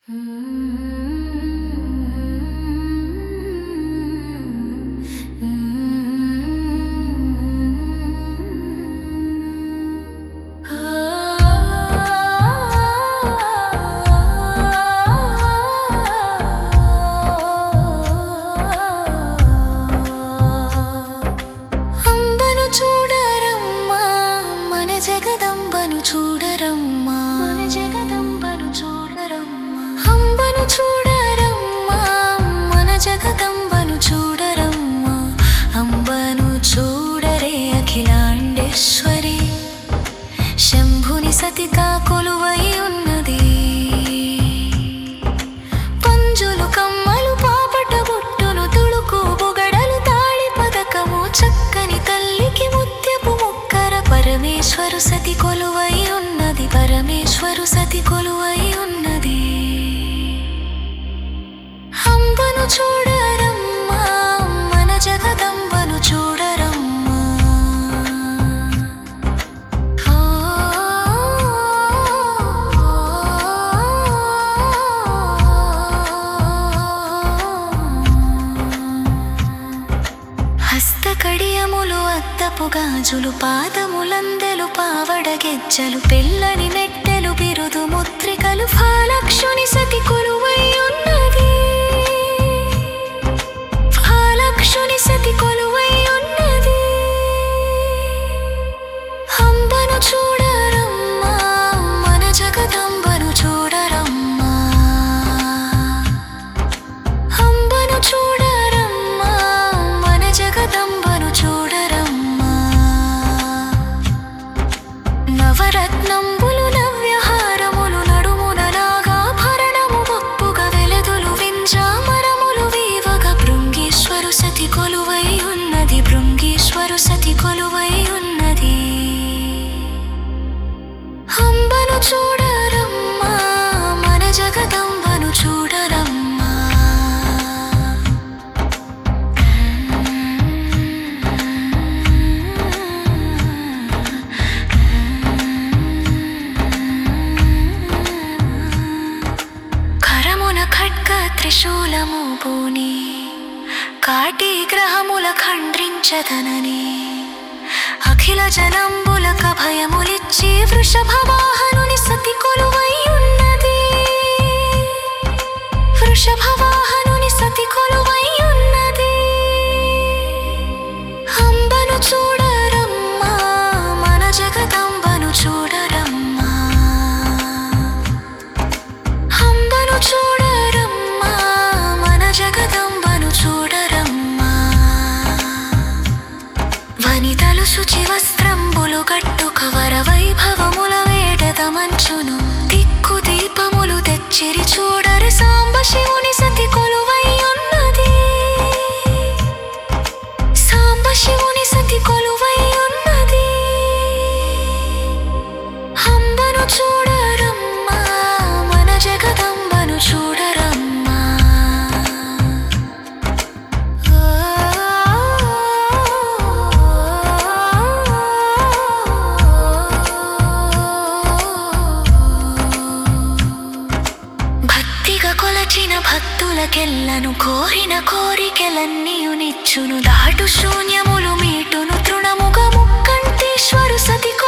అంబను చూడరమ్మా మన జగదంబను చూడరమ్మా మన జగదంబను చూడరమ్మా అంబను చూడరమ్మా మన జగదంబను చూడరమ్మా అంబను చూడరే అఖిలాండేశ్వరి శంభుని సతిగా కొలువై ఉన్నది పంజులు కమ్మలు పాపట బుట్టును తుడుకు బుగడలు తాళి పదకము చక్కని తల్లికి ముత్యపు ముక్కర పరమేశ్వరు సతి కొలువై ఉన్నది పరమేశ్వరు సతి కొలువై ఉన్నది అంబను చూడరమ్మా మన జగదంబను చూడరమ్మా హస్త కడియములు అద్దపు గాజులు పాదములందెలు పావడ గెజ్జలు పిల్లని నెట్టెలు బిరుదు ముద్రికలు ఫాలక్షుని సతి కొలువై ఉన్నది ఫాలక్షుని సతి కొలువై ఉన్నది అంబను చూడరమ్మా మన జగదంబను చూడరమ్మా అంబను చూడరమ్మా మన జగదంబను చూడరమ్మా నవరత్నంబులు నవ్యహారములు నడుమున నాగాభరణము బొప్పుగా వెలదులు వింజామరములు వీవగా భృంగీశ్వరు సతి కొలువై ఉన్నది భృంగీశ్వరు సతి కొలువై ఉన్నది అంబను చూడరమ్మా మన జగదంబను చూడరమ్మా కరమున ఖడ్గ త్రిశూలము పూని కాటి గ్రహముల ఖండ్రించదనని అఖిల జనంబులక భయములిచ్చి వృషభ వాహనుని సతి కొలువై ఉన్నది వృషభ వాహనుని సతి కొలువై ఉన్నది అంబను చూడరమ్మా మన జగదంబను చూడరమ్మా అంబను చూడరమ్మా మన జగదంబను చూడరమ్మా వనితలు శుచి వస్త్రంబులు గట్టుక వర వైభవముల వేడద మంచును దిక్కు దీపములు తెచ్చిరి చూడరు సాంబ శివుని సతి కొలువై ఉన్నది సాంబ శివుని సతి కొలువై ఉన్నది అంబను చూడరమ్మా మన జగదంబను చూడరమ్మా భక్తిగా కొలచిన భక్తులకెల్లను కోరిన కోరికెలన్నీయునిచ్చును దాటు శూన్యములు మీటును తృణముగా ముక్కంటేశ్వరు సతి